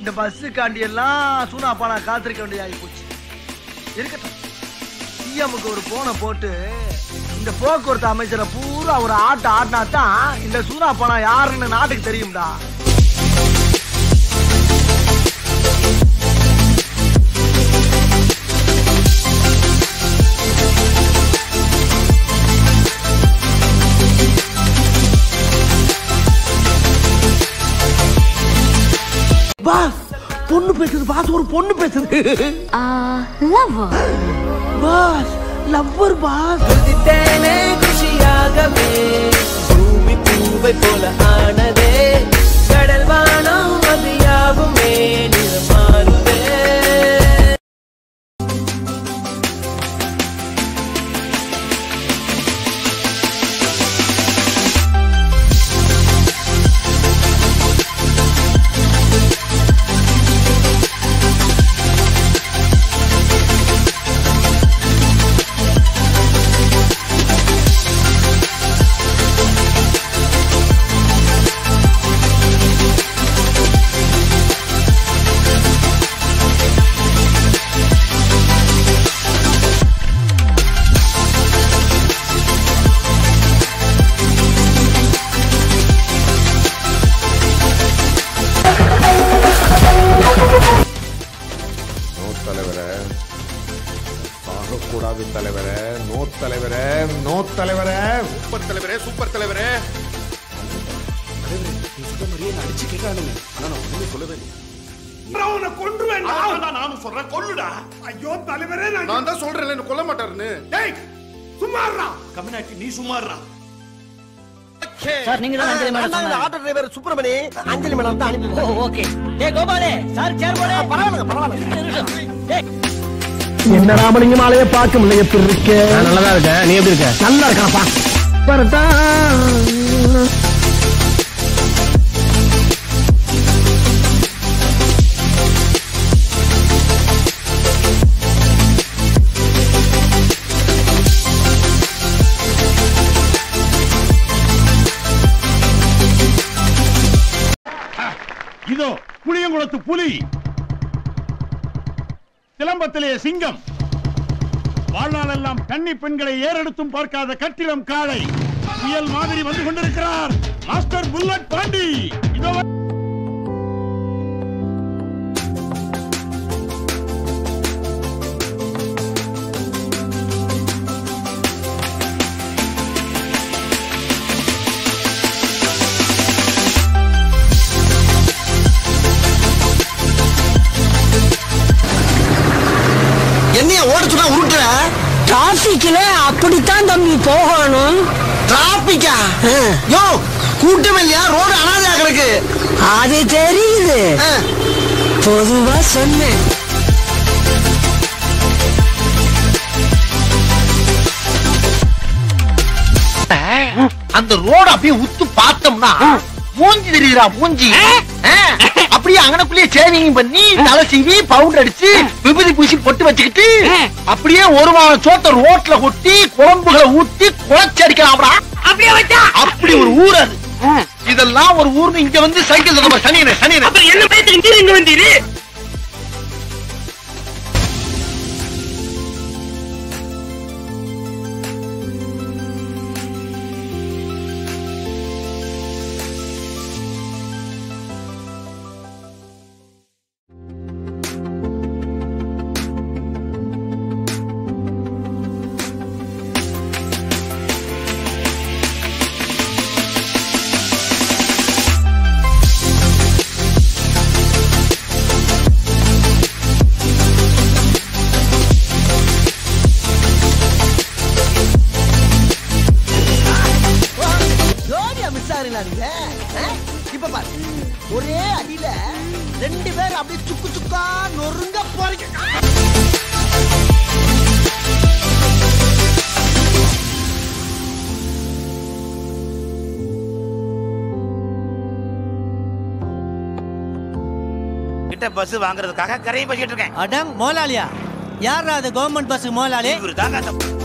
இந்த பஸ்ஸுக்காண்டி எல்லாம் சூனாப்பா நான் காத்திருக்க வேண்டியதாகி போச்சு இருக்கட்டும் சிஎம்முக்கு ஒரு போனை போட்டு இந்த போக்குவரத்து அமைச்சரை பூரா ஒரு ஆட்ட ஆட்டினா தான் இந்த சூனாப்பா யாருன்னு நாட்டுக்கு தெரியும்டா பாஸ் பொண்ணு பேசுது பாஸ் ஒரு பொண்ணு பேசுது லவ் பாஸ் லவ்வர் பாஸ் குதித்தேனே குஷியாகவே பூமி பூவை போல ஆனதே கடல் வானம் அது யாவுமே நிறமாறுதே நோ தலைவரே சாகக்கூடாது தலைவரே நோ தலைவரே நோ தலைவரே சூப்பர் தலைவரே சூப்பர் தலைவரே நானும் சொல்றேன் கொல்லுடா ஐயோ தலைவரே நான் நான் தான் சொல்றேன் என்ன கொல்ல மாட்டாருன்னு டேய் சும்மாறா கம்யூனிட்டி நீ சும்மாறா சார் நீங்க தான் அஞ்சலி மேடம் இந்த auto driver Subramani Anjali madam தான் அனுப்பி ஓ ஓகே டேய் கோபாலே சார் சேர் போடு பரவாயில்ல பரவாயில்ல டேய் என்ன ராமலிங்கமாலையே பார்க்க முடியல எப்படி இருக்கு நல்லதா இருக்க நீ எப்படி இருக்க நல்லா இருக்கானப்பா வரட்டா இதோ புளியங்குளத்து புலி சிலம்பத்திலே சிங்கம் வாழ்நாளெல்லாம் கன்னி பெண்களை ஏறெடுத்தும் பார்க்காத கட்டிடம் காளை புயல் மாதிரி வந்து கொண்டிருக்கிறார் மாஸ்டர் புல்லட் பாண்டி இதோ வ- என்னைய ஓட சொன்னா உருட்டுற டிராபிக்ல அப்படித்தான் தம்பி போகணும் டிராபிக்கா யோ கூட்டம் இல்லையா ரோடு அனாதையா கிடக்கு அது தெரியுது ஆ. பொதுவா சொன்னேன் அந்த ரோடு அப்படியே உத்து பார்த்தோம்னா மூஞ்சி தெரியுதா மூஞ்சி ஆ, அப்படியே அங்கனக்குள்ளேயே சேவிங் பண்ணி தலை சீவி பவுடர் அடிச்சு விபூதி பூசி பொட்டு வச்சுக்கிட்டு அப்படியே ஒரு வாரம் சோத்த ரோட்ல கொட்டி குழம்புகளை ஊத்தி குழச்சி அடிக்கலாம்டா அப்படியே வச்சா அப்படி ஒரு ஊர் அது இதெல்லாம் ஒரு ஊர்னு இங்க வந்து சைக்கிள் சொல்ல சனியனே சனியனே என்ன பயத்துக்கு நீ இங்க வந்தீரு ஜோடியா மிஸ் ஆகுறீங்களா நீங்க ஆ? இப்ப பாரு ஒரே அடியில ரெண்டு பேர் அப்படியே சுக்கு சுக்கா நொறுங்க போறீங்க கிட்ட பஸ் வாங்குறதுக்காக கரையை பசிட்டு இருக்கேன் அடங் மோலாலியா யாரா அது கவர்மெண்ட் பஸ் மோலாலி இவரு தாங்க அந்த